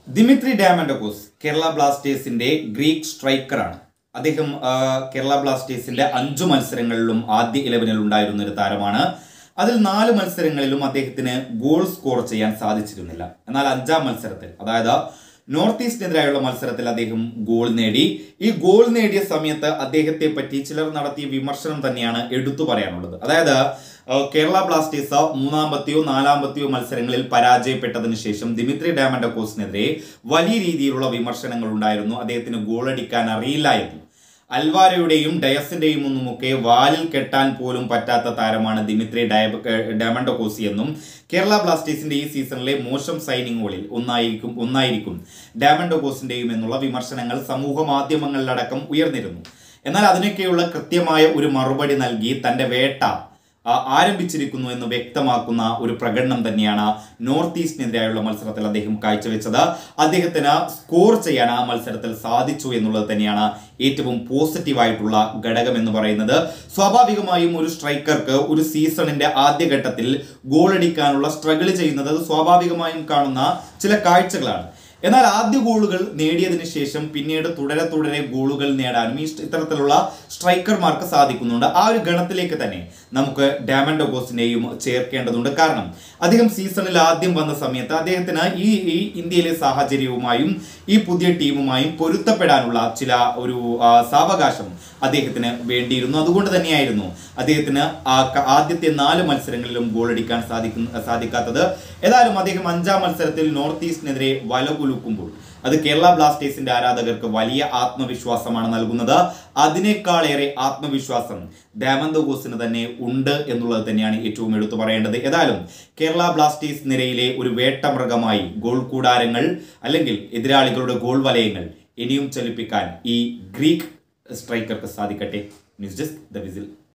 Dmitry ഡാമൻഡോക്കോസ് Kerala ബ്ലാസ്റ്റേഴ്സിന്റെ Greek സ്ട്രൈക്കറാണ് അദ്ദേഹം ആ, കേരള ബ്ലാസ്റ്റേഴ്സിന്റെ അഞ്ചു മത്സരങ്ങളിലും ആദ്യ ഇലവനിൽ ഉണ്ടായിരുന്ന ഒരു താരമാണ് അതിൽ നാല് മത്സരങ്ങളിലും അദ്ദേഹത്തിന് ഗോൾ സ്കോർ ചെയ്യാൻ സാധിച്ചിരുന്നില്ല എന്നാൽ അഞ്ചാം മത്സരത്തിൽ അതായത് നോർത്ത് ഈസ്റ്റിനെതിരായുള്ള മത്സരത്തിൽ അദ്ദേഹം ഗോൾ നേടി ഈ ഗോൾ നേടിയ സമയത്ത് അദ്ദേഹത്തെ പറ്റി ചിലർ നടത്തിയ വിമർശനം തന്നെയാണ് എടുത്തു പറയാനുള്ളത് അതായത് ഏഹ്, കേരള ബ്ലാസ്റ്റേഴ്സ് മൂന്നാമത്തെയോ നാലാമത്തെയോ മത്സരങ്ങളിൽ പരാജയപ്പെട്ടതിന് ശേഷം ദിമിത്രി ഡാമൻഡോക്കോസിനെതിരെ വലിയ രീതിയിലുള്ള വിമർശനങ്ങൾ ഉണ്ടായിരുന്നു അദ്ദേഹത്തിന് ഗോളടിക്കാൻ അറിയില്ല എന്ന് അൽവാരയുടെയും ഡയസിന്റെയും ഒന്നുമൊക്കെ വാലിൽ കെട്ടാൻ പോലും പറ്റാത്ത താരമാണ് ദിമിത്രി ഡയ- ഏഹ് ഡാമൻഡോക്കോസി എന്നും കേരള ബ്ലാസ്റ്റേഴ്സിന്റെ ഈ സീസണിലെ മോശം സൈനിങ്ങുകളിൽ ഒന്നായിരിക്കും ഒന്നായിരിക്കും ഡാമൻഡോക്കോസിന്റെയും എന്നുള്ള വിമർശനങ്ങൾ സമൂഹ മാധ്യമങ്ങളിലടക്കം ഉയർന്നിരുന്നു എന്നാൽ അതിനൊക്കെയുള്ള കൃത്യമായ ഒരു മറുപടി നൽകി തന്റെ വേട്ട ആ, ആരംഭിച്ചിരിക്കുന്നു എന്ന് വ്യക്തമാക്കുന്ന ഒരു പ്രകടനം തന്നെയാണ് നോർത്ത് ഈസ്റ്റിനെതിരായുള്ള മത്സരത്തിൽ അദ്ദേഹം കാഴ്ചവെച്ചത് അദ്ദേഹത്തിന് സ്കോർ ചെയ്യാൻ ആ മത്സരത്തിൽ സാധിച്ചു എന്നുള്ളത് തന്നെയാണ് ഏറ്റവും പോസിറ്റീവായിട്ടുള്ള ഘടകം എന്ന് പറയുന്നത് സ്വാഭാവികമായും ഒരു സ്ട്രൈക്കർക്ക് ഒരു സീസണിന്റെ ആദ്യഘട്ടത്തിൽ ഗോളടിക്കാനുള്ള സ്ട്രഗിൾ ചെയ്യുന്നത് അത് സ്വാഭാവികമായും കാണുന്ന ചില കാഴ്ചകളാണ് എന്നാൽ ആദ്യ ഗോളുകൾ നേടിയതിനു ശേഷം പിന്നീട് തുടരെ തുടരെ ഗോളുകൾ നേടാനും ഈ സ്റ്റ് ഇത്തരത്തിലുള്ള സ്ട്രൈക്കർമാർക്ക് സാധിക്കുന്നുണ്ട് ആ ഒരു ഗണത്തിലേക്ക് തന്നെ നമുക്ക് ഡാമൻഡോഗോസിനെയും ചേർക്കേണ്ടതുണ്ട് കാരണം അദ്ദേഹം സീസണിൽ ആദ്യം വന്ന സമയത്ത് അദ്ദേഹത്തിന് ഈ ഈ ഇന്ത്യയിലെ സാഹചര്യവുമായും ഈ പുതിയ ടീമുമായും പൊരുത്തപ്പെടാനുള്ള ചില ഒരു ആ, സാവകാശം അദ്ദേഹത്തിന് വേണ്ടിയിരുന്നു അതുകൊണ്ട് തന്നെയായിരുന്നു അദ്ദേഹത്തിന് ആ ക- ആദ്യത്തെ നാല് മത്സരങ്ങളിലും ഗോളടിക്കാൻ സാധിക്കുന്ന സാധിക്കാത്തത് ഏതായാലും അദ്ദേഹം അഞ്ചാം മത്സരത്തിൽ നോർത്ത് ഈസ്റ്റിനെതിരെ വലകുലുക്കുമ്പോൾ അത് കേരള ബ്ലാസ്റ്റേഴ്സിന്റെ ആരാധകർക്ക് വലിയ ആത്മവിശ്വാസമാണ് നൽകുന്നത് അതിനേക്കാളേറെ ആത്മവിശ്വാസം ഡാമന്തോഗോസിന് തന്നെ ഉണ്ട് എന്നുള്ളത് തന്നെയാണ് ഏറ്റവും എടുത്തു പറയേണ്ടത് ഏതായാലും കേരള ബ്ലാസ്റ്റേഴ്സ് നിരയിലെ ഒരു വേട്ടമൃഗമായി ഗോൾ കൂടാരങ്ങൾ അല്ലെങ്കിൽ എതിരാളികളുടെ ഗോൾ വലയങ്ങൾ ഇനിയും ചലിപ്പിക്കാൻ ഈ ഗ്രീക്ക് സ്ട്രൈക്കർക്ക് സാധിക്കട്ടെ ന്യൂസ് ഡെസ്ക് ദ വിസിൽ